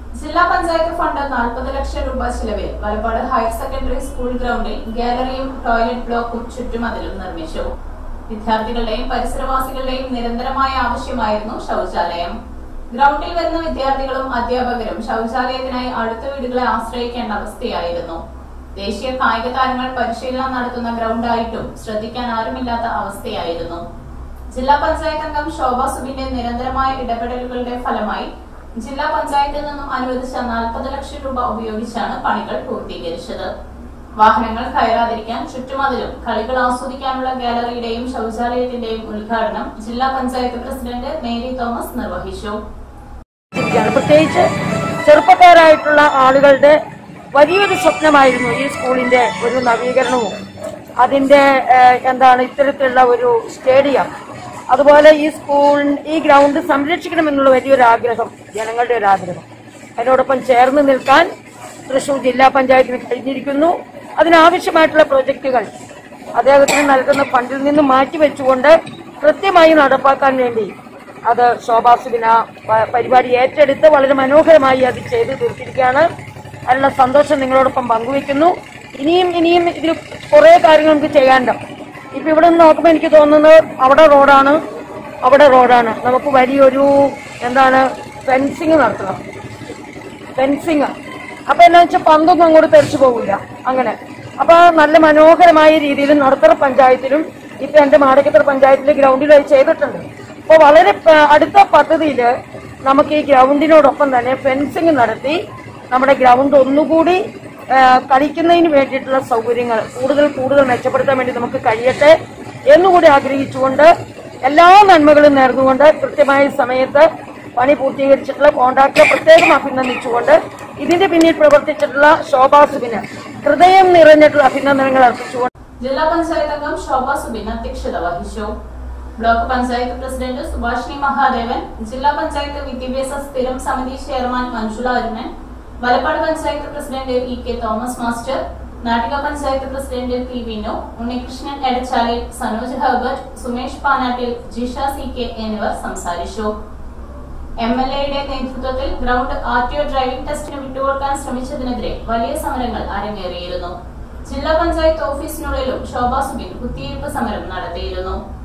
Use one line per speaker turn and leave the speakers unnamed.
ജില്ലാ പഞ്ചായത്ത് ഫണ്ട് നാൽപ്പത് ലക്ഷം രൂപ ചിലവിൽ വലപ്പാട് ഹയർ സെക്കൻഡറി സ്കൂൾ ഗ്രൗണ്ടിൽ ഗാലറിയും ടോയ്ലറ്റ് ബ്ലോക്കും ചുറ്റുമതിലും നിർമ്മിച്ചു വിദ്യാർത്ഥികളുടെയും പരിസരവാസികളുടെയും നിരന്തരമായ ആവശ്യമായിരുന്നു ശൗചാലയം ഗ്രൗണ്ടിൽ വരുന്ന വിദ്യാർത്ഥികളും അധ്യാപകരും ശൗചാലയത്തിനായി അടുത്ത വീടുകളെ ആശ്രയിക്കേണ്ട അവസ്ഥയായിരുന്നു ദേശീയ കായിക താരങ്ങൾ പരിശീലനം നടത്തുന്ന ഗ്രൗണ്ടായിട്ടും ശ്രദ്ധിക്കാൻ ആരുമില്ലാത്ത അവസ്ഥയായിരുന്നു ജില്ലാ പഞ്ചായത്ത് അംഗം ശോഭ സുബിന്റെ നിരന്തരമായ ഇടപെടലുകളുടെ ഫലമായി ജില്ലാ പഞ്ചായത്തിൽ നിന്നും അനുവദിച്ച നാൽപ്പത് ലക്ഷം രൂപ ഉപയോഗിച്ചാണ് പണികൾ പൂർത്തീകരിച്ചത് വാഹനങ്ങൾ കയറാതിരിക്കാൻ ചുറ്റുമതിലും കളികൾ ആസ്വദിക്കാനുള്ള ഗാലറിയുടെയും ശൗചാലയത്തിന്റെയും ഉദ്ഘാടനം ജില്ലാ പഞ്ചായത്ത് പ്രസിഡന്റ് മേരി തോമസ് നിർവഹിച്ചു
ഇരിക്കുകയാണ് പ്രത്യേകിച്ച് ചെറുപ്പക്കാരായിട്ടുള്ള ആളുകളുടെ വലിയൊരു സ്വപ്നമായിരുന്നു ഈ സ്കൂളിന്റെ ഒരു നവീകരണവും അതിന്റെ ഏഹ്, എന്താണ് ഇത്തരത്തിലുള്ള ഒരു സ്റ്റേഡിയം അതുപോലെ ഈ സ്കൂൾ ഈ ഗ്രൗണ്ട് സംരക്ഷിക്കണമെന്നുള്ള വലിയൊരു ആഗ്രഹം ജനങ്ങളുടെ ഒരു ആഗ്രഹം അതിനോടൊപ്പം ചേർന്ന് നിൽക്കാൻ തൃശൂർ ജില്ലാ പഞ്ചായത്തിന് കഴിഞ്ഞിരിക്കുന്നു അതിനാവശ്യമായിട്ടുള്ള പ്രൊജക്ടുകൾ അദ്ദേഹത്തിന് നൽകുന്ന ഫണ്ടിൽ നിന്ന് മാറ്റിവെച്ചുകൊണ്ട് കൃത്യമായി നടപ്പാക്കാൻ വേണ്ടി അത് ശോഭാസുബിന പ- പരിപാടി ഏറ്റെടുത്ത് വളരെ മനോഹരമായി അത് ചെയ്തു തീർത്തിരിക്കുകയാണ് അതിനുള്ള സന്തോഷം നിങ്ങളോടൊപ്പം പങ്കുവെക്കുന്നു ഇനിയും ഇനിയും ഇതിൽ കുറെ കാര്യങ്ങൾ നമുക്ക് ചെയ്യാനുണ്ട് ഇപ്പൊ ഇവിടെ നിന്ന് നോക്കുമ്പോൾ എനിക്ക് തോന്നുന്നത് അവിടെ റോഡാണ് അവിടെ റോഡാണ് നമുക്ക് വലിയൊരു എന്താണ് ഫെൻസിങ് നടത്തണം ഫെൻസിങ് അപ്പൊ എന്നാ വെച്ചാൽ പന്തൊന്നും അങ്ങോട്ട് തെറിച്ചു പോകില്ല അങ്ങനെ അപ്പൊ നല്ല മനോഹരമായ രീതിയിൽ നടത്തറ പഞ്ചായത്തിലും ഇപ്പൊ എന്റെ മാടക്കത്തറ പഞ്ചായത്തിലെ ഗ്രൗണ്ടിൽ അത് ചെയ്തിട്ടുണ്ട് അപ്പൊ വളരെ പ- അടുത്ത പദ്ധതിയിൽ നമുക്ക് ഈ ഗ്രൗണ്ടിനോടൊപ്പം തന്നെ ഫെൻസിങ് നടത്തി നമ്മുടെ ഗ്രൗണ്ട് ഒന്നുകൂടി ആ, കളിക്കുന്നതിന് വേണ്ടിയിട്ടുള്ള സൗകര്യങ്ങൾ കൂടുതൽ കൂടുതൽ മെച്ചപ്പെടുത്താൻ വേണ്ടി നമുക്ക് കഴിയട്ടെ എന്നുകൂടി ആഗ്രഹിച്ചുകൊണ്ട് എല്ലാ നന്മകളും നേർന്നുകൊണ്ട് കൃത്യമായ സമയത്ത് പണി പൂർത്തീകരിച്ചിട്ടുള്ള കോൺട്രാക്ടറെ പ്രത്യേകം അഭിനന്ദിച്ചുകൊണ്ട് ഇതിന്റെ പിന്നിൽ പ്രവർത്തിച്ചിട്ടുള്ള ശോഭാസുബിന് ഹൃദയം നിറഞ്ഞിട്ടുള്ള അഭിനന്ദനങ്ങൾ അർപ്പിച്ചുകൊണ്ട്
ജില്ലാ പഞ്ചായത്ത് അംഗം ശോഭ സുബിൻ അധ്യക്ഷത വഹിച്ചു ബ്ലോക്ക് പഞ്ചായത്ത് പ്രസിഡന്റ് സുഭാഷിണി മഹാദേവൻ ജില്ലാ പഞ്ചായത്ത് വിദ്യാഭ്യാസ സ്ഥിരം സമിതി chairman Manjula Arunan Valappad panchayat president E K Thomas master Nattika panchayat president P Vinu Unnikrishnan Edachalil Sanoj Herbert Sumesh Panattil Jisha C K എന്നിവർ സംസാരിച്ചു എം എൽ എയുടെ നേതൃത്വത്തിൽ ground R T O driving ടെസ്റ്റിന് വിട്ടുകൊടുക്കാൻ ശ്രമിച്ചതിനെതിരെ വലിയ സമരങ്ങൾ അരങ്ങേറിയിരുന്നു ജില്ലാ പഞ്ചായത്ത് ഓഫീസിനുള്ളിലും ശോഭാ സുബിൻ കുത്തിയിരിപ്പ് സമരം നടത്തിയിരുന്നു